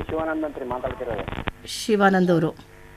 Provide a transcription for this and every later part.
ಶಿವಾನಂದ್ ಅಂತ ರೀ ಮಾತಾಡ್ತಿರೋದು ಶಿವಾನಂದ್ ಅವರು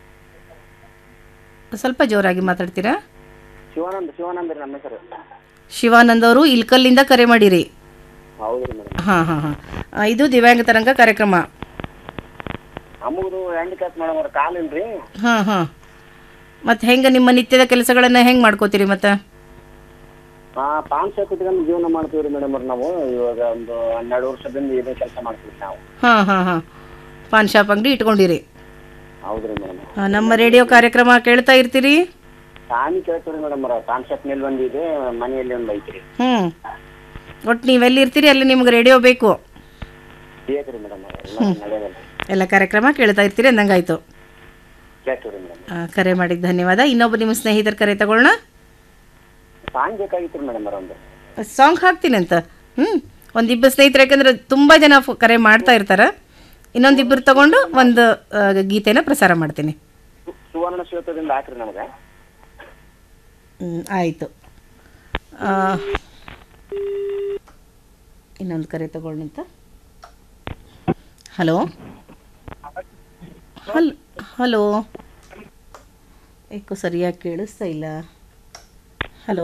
ಸ್ವಲ್ಪ ಜೋರಾಗಿ ಮಾತಾಡ್ತೀರಾ ಶಿವಾನಂದ್ ಶಿವಾನಂದ್ ರೀ ನಮ್ಮ ಹೆಸರು ಶಿವಾನಂದ್ ಅವರು ಇಲ್ಕಲ್ಲಿಂದ ಕರೆ ಮಾಡಿರಿ ಹೌದು ರೀ ಮೇಡಮ್ ಹಾಂ ಹಾಂ ಹಾಂ ಇದು ದಿವ್ಯಾಂಗ ತರಂಗ ಕಾರ್ಯಕ್ರಮ ನಮಗದು ಹ್ಯಾಂಡಿಕ್ಯಾಪ್ ಮೇಡಮ್ ಅವ್ರ ಕಾಲಿಲ್ಲ ರೀ ಹಾಂ ಹಾಂ ಮತ್ತು ಹೆಂಗೆ ನಿಮ್ಮ ನಿತ್ಯದ ಕೆಲಸಗಳನ್ನು ಹೆಂಗೆ ಮಾಡ್ಕೋತೀರಿ ಮತ್ತು ಹಾಂ ಪಾನ್ ಶಾಪ್ ಇಟ್ಕೊಂಡು ಜೀವನ ಮಾಡ್ತೀವಿ ರೀ ಮೇಡಮ್ ಅವ್ರು ನಾವು ಇವಾಗ ಒಂದು ಹನ್ನೆರಡು ವರ್ಷದಿಂದ ಇದೇ ಕೆಲಸ ಮಾಡ್ತೀವಿ ನಾವು ಹಾಂ ಹಾಂ ಹಾಂ ಪಾನ್ ಶಾಪ್ ಅಂಗಡಿ ಇಟ್ಕೊಂಡಿರಿ ಹೌದು ರೀ ಮೇಡಮ್ ಆ, ನಮ್ಮ ರೇಡಿಯೋ ಕಾರ್ಯಕ್ರಮ ಕೇಳ್ತಾ ಇರ್ತೀರಿ ತಾನಿ ಕೇಳ್ತೀವಿ ರೀ ಮೇಡಮ್ ಅವ್ರ ಪಾನ್ ಶಾಪ್ನಲ್ಲಿ ಒಂದು ಇದೆ ಮನೆಯಲ್ಲಿ ಒಂದು ಐತಿ ರೀ ಹ್ಞೂ ಒಟ್ಟು ನೀವೆಲ್ಲಿ ಇರ್ತೀರಿ ಅಲ್ಲಿ ನಿಮ್ಗೆ ರೇಡಿಯೋ ಬೇಕು ಬೇಕು ರೀ ಮೇಡಮ್ ಎಲ್ಲ ನಡೆಯೋದಲ್ಲ ಎಲ್ಲ ಕಾರ್ಯಕ್ರಮ ಕೇಳ್ತಾ ಇರ್ತೀರಿ ಅಂದಂಗಾಯ್ತು ಕೇಳ್ತೀವಿ ರೀ ಮೇಡಮ್ ಆ, ಕರೆ ಮಾಡಿದ್ದು ಧನ್ಯವಾದ ಇನ್ನೊಬ್ಬ ನಿಮ್ಮ ಸ್ನೇಹಿತರ ಕರೆ ತಗೊಳ್ಳೋಣ ಸಾಂಗ್ ಬೇಕಾಗಿತ್ತು ರೀ ಮೇಡಮ್ ಅವ್ರ ಒಂದು ಸಾಂಗ್ ಹಾಕ್ತೀನಿ ಅಂತ ಹ್ಞೂ ಒಂದಿಬ್ಬರು ಸ್ನೇಹಿತರು ಯಾಕಂದ್ರೆ ತುಂಬ ಜನ ಫ್- ಕರೆ ಮಾಡ್ತಾ ಇರ್ತಾರೆ ಇನ್ನೊಂದಿಬ್ಬರು ತಗೊಂಡು ಒಂದು ಆ, ಗೀತೆನ ಪ್ರಸಾರ ಮಾಡ್ತೀನಿ ಸು- ಸುವರ್ಣ ಶ್ವೇತದಿಂದ ಹಾಕ್ರಿ ನಮಗೆ ಹ್ಮ್, ಆಯಿತು ಇನ್ನೊಂದು ಕರೆ ತಗೊಳ್ಳಂತ ಹಲೋ ಹಲ್ ಹಲೋ ಏಕೋ ಸರಿಯಾಗಿ ಕೇಳಿಸ್ತಾ ಇಲ್ಲ ಹಲೋ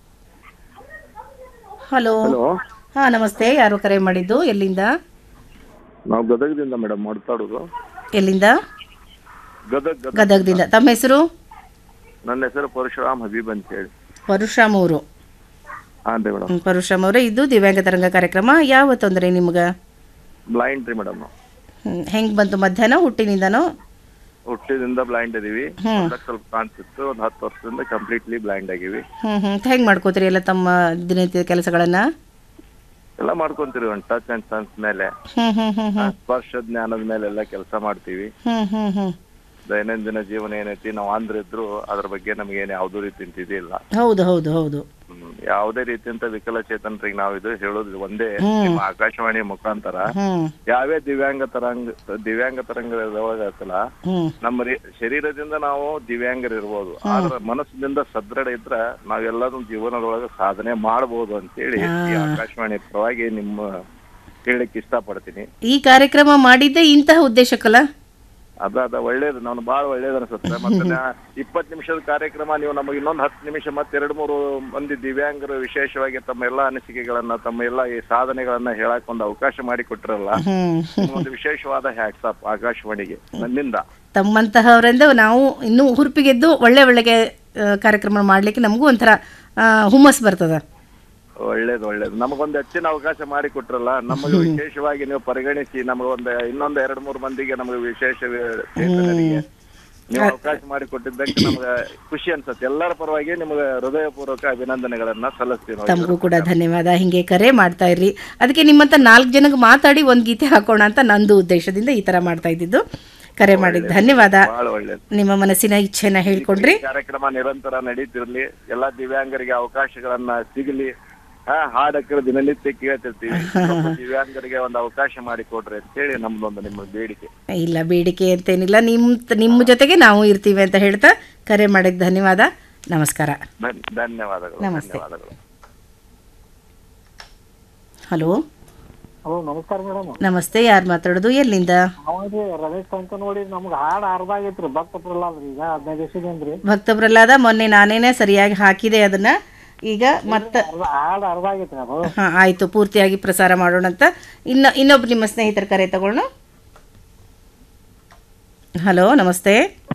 ಹಲೋ ಹಲೋ ಹಾಂ ನಮಸ್ತೆ ಯಾರು ಕರೆ ಮಾಡಿದ್ದು ಎಲ್ಲಿಂದ ನಾವು ಗದಗದಿಂದ ಮೇಡಮ್ ಮಾತಾಡೋದು ಎಲ್ಲಿಂದ ಗದಗ್ ಗದಗ್ ಗದಗದಿಂದ ತಮ್ಮ ಹೆಸರು ನನ್ನ ಹೆಸರು ಪರಶುರಾಮ್ ಹಬೀಬ್ ಅಂತ ಹೇಳಿ ಪರಶುರಾಮ್ ಅವರು ಹಾಂ ರೀ ಮೇಡಮ್ ಹ್ಮ್, ಪರಶುರಾಮ್ ಅವರೇ ಇದು ದಿವ್ಯಾಂಗ ತರಂಗ ಕಾರ್ಯಕ್ರಮ ಯಾವ ತೊಂದರೆ ನಿಮ್ಗೆ ಬ್ಲೈಂಡ್ ರೀ ಮೇಡಮ್ ಹೆಂಗೆ ಬಂತು ಮಧ್ಯಾಹ್ನ ಹುಟ್ಟಿನಿಂದನೋ ಹುಟ್ಟಿದಿಂದ ಬ್ಲೈಂಡ್ ಇದೀವಿ ಹ್ಮ್. ನೋಡಕ್ ಸ್ವಲ್ಪ ಕಾಣಿಸುತ್ತೆ ಒಂದು ಹತ್ತು ವರ್ಷದಿಂದ ಕಂಪ್ಲೀಟ್ಲಿ ಬ್ಲೈಂಡ್ ಆಗಿವಿ ಹ್ಞೂ ಹ್ಞೂ ಹೆಂಗೆ ಮಾಡ್ಕೋತೀರಿ ಎಲ್ಲ ತಮ್ಮ ದಿನನಿತ್ಯದ ಕೆಲಸಗಳನ್ನು ಎಲ್ಲ ಮಾಡ್ಕೊಂತೀವಿ ಒಂದು ಟಚ್ ಅಂಡ್ ಸನ್ಸ್ ಮೇಲೆ ಹ್ಞೂ ಹ್ಞೂ ಹ್ಞೂ ಹ್ಞೂ ಸ್ಪರ್ಶ ಜ್ಞಾನದ ಮೇಲೆ ಎಲ್ಲ ಕೆಲಸ ಮಾಡ್ತೀವಿ ಹ್ಞೂ ಹ್ಞೂ ಹ್ಞೂ ದೈನಂದಿನ ಜೀವನ ಏನೈತಿ ನಾವು ಆಂಧ್ರ ಇದ್ರು ಅದ್ರ ಬಗ್ಗೆ ನಮಗೇನು ಯಾವುದೂ ರೀತಿ ಇದಿಲ್ಲ ಹೌದು ಹೌದು ಹೌದು ಹ್ಮ್. ಯಾವುದೇ ರೀತಿಯಂತ ವಿಕಲಚೇತನರಿಗೆ ನಾವು ಇದು ಹೇಳೋದು ಒಂದೇ ನಿಮ್ಮ ಆಕಾಶವಾಣಿ ಮುಖಾಂತರ ಹ್ಞೂ ಯಾವೇ ದಿವ್ಯಾಂಗ ತರಂಗ ದಿವ್ಯಾಂಗ ತರಂಗದೊಳಗತ್ತಲ್ಲ ಹ್ಞೂ ನಮ್ಮ ರಿ- ಶರೀರದಿಂದ ನಾವು ದಿವ್ಯಾಂಗರು ಇರ್ಬೋದು ಆದ್ರೆ ಮನಸ್ಸಿನಿಂದ ಸದೃಢ ಇದ್ರ ನಾವೆಲ್ಲರೂ ಜೀವನದೊಳಗೆ ಸಾಧನೆ ಮಾಡಬಹುದು ಅಂತೇಳಿ ಈ ಆಕಾಶವಾಣಿ ಪರವಾಗಿ ನಿಮ್ಮ ಹೇಳಕ್ ಇಷ್ಟಪಡ್ತೀನಿ ಈ ಕಾರ್ಯಕ್ರಮ ಮಾಡಿದ್ದೇ ಇಂತಹ ಉದ್ದೇಶಕ್ಕಲ್ಲ ಅದ ಅದ ಒಳ್ಳೇದು ನಾನು ಬಹಳ ಒಳ್ಳೇದು ಅನ್ಸುತ್ತೆ ಮತ್ತೆ ನಾ- ಇಪ್ಪತ್ತು ನಿಮಿಷದ ಕಾರ್ಯಕ್ರಮ ನೀವು ನಮಗೆ ಇನ್ನೊಂದು ಹತ್ತು ನಿಮಿಷ ಮತ್ತೆ ಎರಡು ಮೂರು ಮಂದಿ ದಿವ್ಯಾಂಗರು ವಿಶೇಷವಾಗಿ ತಮ್ಮ ಎಲ್ಲಾ ಅನಿಸಿಕೆಗಳನ್ನ ತಮ್ಮ ಎಲ್ಲಾ ಈ ಸಾಧನೆಗಳನ್ನ ಹೇಳಕ್ ಒಂದು ಅವಕಾಶ ಮಾಡಿ ಕೊಟ್ಟಿರಲ್ಲ ಹ್ಞೂ ಒಂದು ವಿಶೇಷವಾದ ಹ್ಯಾಟ್ಸಪ್ ಆಕಾಶವಾಣಿಗೆ ನನ್ನಿಂದ ತಮ್ಮಂತಹವರಿಂದ ನಾವು ಇನ್ನೂ ಹುರುಪಿಗೆದ್ದು ಒಳ್ಳೆ ಒಳ್ಳೆ ಆ, ಕಾರ್ಯಕ್ರಮ ಮಾಡಲಿಕ್ಕೆ ನಮಗೂ ಒಂಥರ ಆ, ಹುಮ್ಮಸ್ ಬರ್ತದೆ ಒಳ್ಳೇದು ಒಳ್ಳೇದು ನಮಗೊಂದು ಹೆಚ್ಚಿನ ಅವಕಾಶ ಮಾಡಿ ಕೊಟ್ರಲ್ಲ ನಮಗೆ ವಿಶೇಷವಾಗಿ ನೀವು ಪರಿಗಣಿಸಿ ನಮಗೊಂದು ಇನ್ನೊಂದು ಎರಡು ಮೂರು ಮಂದಿಗೆ ನಮಗೆ ವಿಶೇಷ ಚೇತನರಿಗೆ ನೀವು ಅವಕಾಶ ಮಾಡಿ ಕೊಟ್ಟಿದ್ದಕ್ಕೆ ನಮ್ಗೆ ಖುಷಿ ಅನ್ಸುತ್ತೆ ಎಲ್ಲರ ಪರವಾಗಿ ನಿಮಗೆ ಹೃದಯಪೂರ್ವಕ ಅಭಿನಂದನೆಗಳನ್ನ ಸಲ್ಲಿಸ್ತೀವಿ ನಾವು. ತಮಗೂ ಕೂಡ ಧನ್ಯವಾದ ಹಿಂಗೆ ಕರೆ ಮಾಡ್ತಾ ಇರ್ರಿ ಅದಕ್ಕೆ ನಿಮ್ಮಂತ ನಾಲ್ಕು ಜನಕ್ಕೆ ಮಾತಾಡಿ ಒಂದು ಗೀತೆ ಹಾಕೋಣ ಅಂತ ನಂದು ಉದ್ದೇಶದಿಂದ ಈ ಥರ ಮಾಡ್ತಾ ಇದ್ದಿದ್ದು ಕರೆ ಮಾಡಿದ್ದು ಧನ್ಯವಾದ ಬಹಳ ಒಳ್ಳೇದು ನಿಮ್ಮ ಮನಸ್ಸಿನ ಇಚ್ಛೆನ ಹೇಳ್ಕೊಂಡ್ರಿ ಈ ಕಾರ್ಯಕ್ರಮ ನಿರಂತರ ನಡೀತಿರ್ಲಿ ಎಲ್ಲಾ ದಿವ್ಯಾಂಗರಿಗೆ ಅವಕಾಶಗಳನ್ನ ಸಿಗಲಿ ಹಾ ಹಾಡಕ್ಕರು ದಿನನಿತ್ಯ ಕೇಳ್ತಿರ್ತೀವಿ ಸ್ವಲ್ಪ ದಿವ್ಯಾಂಗರಿಗೆ ಒಂದು ಅವಕಾಶ ಮಾಡಿ ಕೊಡ್ರಿ ಅಂತ ಹೇಳಿ ನಮ್ದೊಂದು ನಿಮ್ಮ ಬೇಡಿಕೆ ಇಲ್ಲ ಬೇಡಿಕೆ ಅಂತೇನಿಲ್ಲ ನಿಮ್ಮ ನಿಮ್ಮ ಜೊತೆಗೆ ನಾವು ಇರ್ತೀವಿ ಅಂತ ಹೇಳ್ತಾ ಕರೆ ಮಾಡಿದ್ದು ಧನ್ಯವಾದ ನಮಸ್ಕಾರ ಧನ್- ಧನ್ಯವಾದಗಳು ನಮಸ್ತೆ. ಧನ್ಯವಾದಗಳು ಹಲೋ ಹಲೋ ನಮಸ್ಕಾರ ಮೇಡಮ್ ನಮಸ್ತೆ ಯಾರು ಮಾತಾಡೋದು ಎಲ್ಲಿಂದ ಹೌದ್ರಿ ರಮೇಶ್ ಅಂತ ನೋಡಿ ನಮ್ಗೆ ಹಾಡು ಅರ್ಧ ಆಗೈತ್ರಿ ಭಕ್ತ ಪ್ರಹ್ಲಾದ್ ರೀ ಈಗ ಹದಿನೈದು ದಿವಸದಿಂದ್ರಿ ಭಕ್ತ ಪ್ರಹ್ಲಾದ ಮೊನ್ನೆ ನಾನೇನೆ ಸರಿಯಾಗಿ ಹಾಕಿದೆ ಅದನ್ನ ಈಗ ಮತ್ತೆ ಅರ್ಧ ಹಾಡು ಅರ್ಧ ಆಗೈತ್ರಿ ಅದು ಹಾಂ ಆಯಿತು ಪೂರ್ತಿಯಾಗಿ ಪ್ರಸಾರ ಮಾಡೋಣ ಅಂತ ಇನ್ನು ಇನ್ನೊಬ್ಬ ನಿಮ್ಮ ಸ್ನೇಹಿತರ ಕರೆ ತಗೊಳ್ಳೋಣ ಹಲೋ ನಮಸ್ತೆ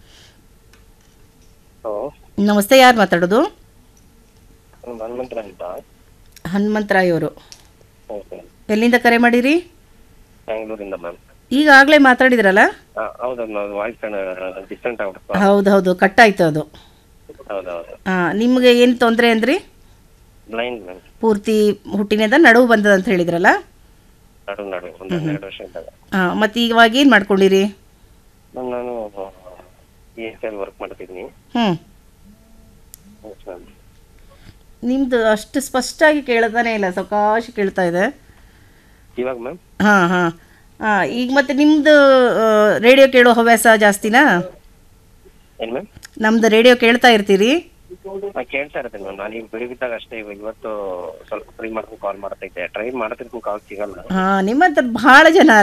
ನಮಸ್ತೆ ಯಾರು ಮಾತಾಡೋದು ಹನುಮಂತರ ಅಂತ ಹನುಮಂತರಾಯ್ ಅವರು ಎಲ್ಲಿಂದ ಕರೆ ಮಾಡಿರಿ ಬೆಂಗಳೂರಿಂದ ಮ್ಯಾಮ್ ಈಗಾಗಲೇ ಮಾತಾಡಿದ್ರಲ್ಲ ಹೌದೌದು ನಾವು ವಾಯ್ಸ್ ಡಿಸ್ಟೆಂಟ್ ಆಗ್ಬಿಟ್ಟು ಹೌದು ಹೌದು ಕಟ್ಟಾಯ್ತು ಅದು ಹೌದೌದು ಹಾಂ ನಿಮಗೆ ಏನು ತೊಂದರೆ ಅಂದ್ರಿ ಬ್ಲೈಂಡ್ ಮ್ಯಾಮ್ ಪೂರ್ತಿ ಹುಟ್ಟಿನಿಂದ ನಡುವು ಬಂದದ ಅಂತ ಹೇಳಿದ್ರಲ್ಲ ನಡು ನಡು ಒಂದು ಹನ್ನೆರಡು ವರ್ಷ ಇದ್ದಾಗ ಹಾಂ ಮತ್ತು ಇವಾಗ ಏನು ಮಾಡ್ಕೊಂಡಿರಿ ಮ್ಯಾಮ್ ನಾನು ಇ ಎಸ್ ಎಲ್ ವರ್ಕ್ ಮಾಡ್ತಿದ್ದೀನಿ ಹ್ಞೂ ಮ್ಯಾಮ್ ನಿಮ್ಮದು ಅಷ್ಟು ಸ್ಪಷ್ಟವಾಗಿ ಕೇಳ್ತಾನೆ ಇಲ್ಲ ಸಾವಕಾಶ ಕೇಳ್ತಾ ಇದೆ ಇವಾಗ ಮ್ಯಾಮ್ ಹಾಂ ಹಾಂ ಹಾಂ ಈಗ ಮತ್ತೆ ನಿಮ್ಮದು ರೇಡಿಯೋ ಕೇಳೋ ಹವ್ಯಾಸ ಜಾಸ್ತಿನಾ ಏನು ಮ್ಯಾಮ್ ನಮ್ದು ರೇಡಿಯೋ ಕೇಳ್ತಾ ಇರ್ತೀರಿ ನಾ ಕೇಳ್ತಾ ಇರ್ತೇನೆ ಮ್ಯಾಮ್ ನಾನು ಈಗ ಬೆಳಿಗ್ಗಿದ್ದಾಗ ಅಷ್ಟೇ ಇವಾಗ ಇವತ್ತು ಸ್ವಲ್ಪ ಫ್ರೀ ಮಾಡ್ಕೊಂಡು ಕಾಲ್ ಮಾಡ್ತಾ ಇದ್ದೆ ಟ್ರೈ ಮಾಡ್ತಿರ್ತೀನಿ ಕಾಲ್ ಸಿಗಲ್ಲ ಹಾಂ ನಿಮ್ಮಂತ ಭಾಳ ಜನ